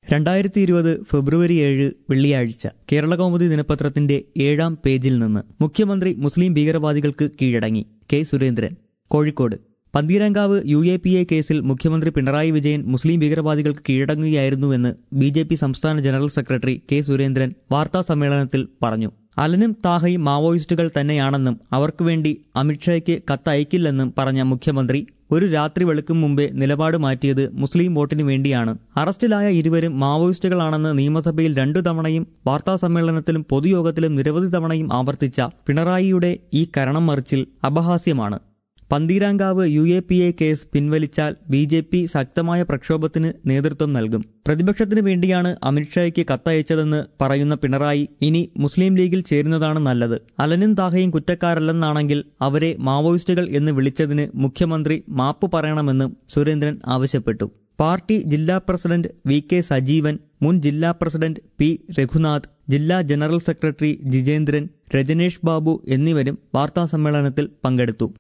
രണ്ടായിരത്തി ഇരുപത് ഫെബ്രുവരി ഏഴ് വെള്ളിയാഴ്ച കേരളകൗമുദി ദിനപത്രത്തിന്റെ ഏഴാം പേജിൽ നിന്ന് മുഖ്യമന്ത്രി മുസ്ലിം ഭീകരവാദികൾക്ക് കീഴടങ്ങി K Surendran Kozhikode Pantheerankavu U A P A കേസിൽ മുഖ്യമന്ത്രി പിണറായി വിജയൻ മുസ്ലിം ഭീകരവാദികൾക്ക് കീഴടങ്ങുകയായിരുന്നുവെന്ന് ബി ജെ പി സംസ്ഥാന ജനറൽ സെക്രട്ടറി കെ സുരേന്ദ്രൻ വാർത്താ സമ്മേളനത്തിൽ പറഞ്ഞു അലനും താഹയും മാവോയിസ്റ്റുകൾ തന്നെയാണെന്നും അവർക്ക് വേണ്ടി അമിത്ഷായ്ക്ക് കത്തയക്കില്ലെന്നും പറഞ്ഞ മുഖ്യമന്ത്രി ഒരു രാത്രി വെളുക്കും മുമ്പേ നിലപാട് മാറ്റിയത് മുസ്ലിം വോട്ടിന് വേണ്ടിയാണ് അറസ്റ്റിലായ ഇരുവരും മാവോയിസ്റ്റുകളാണെന്ന് നിയമസഭയിൽ രണ്ടു തവണയും വാർത്താസമ്മേളനത്തിലും പൊതുയോഗത്തിലും നിരവധി തവണയും ആവർത്തിച്ച പിണറായിയുടെ ഈ കരണം മറിച്ചിൽ അപഹാസ്യമാണ് Pantheerankavu U A P A case പിൻവലിച്ചാൽ ബി ജെ പി ശക്തമായ പ്രക്ഷോഭത്തിന് നേതൃത്വം നൽകും പ്രതിപക്ഷത്തിന് വേണ്ടിയാണ് അമിത്ഷായ്ക്ക് കത്തയച്ചതെന്ന് പറയുന്ന പിണറായി ഇനി മുസ്ലിം ലീഗിൽ ചേരുന്നതാണ് നല്ലത് അലനും താഹയും കുറ്റക്കാരല്ലെന്നാണെങ്കിൽ അവരെ മാവോയിസ്റ്റുകൾ എന്ന് വിളിച്ചതിന് മുഖ്യമന്ത്രി മാപ്പ് പറയണമെന്നും സുരേന്ദ്രൻ ആവശ്യപ്പെട്ടു പാർട്ടി ജില്ലാ പ്രസിഡന്റ് വി കെ സജീവൻ മുൻ ജില്ലാ പ്രസിഡന്റ് പി രഘുനാഥ് ജില്ലാ ജനറൽ സെക്രട്ടറി ജിജേന്ദ്രൻ രജനേഷ് ബാബു എന്നിവരും വാർത്താസമ്മേളനത്തിൽ പങ്കെടുത്തു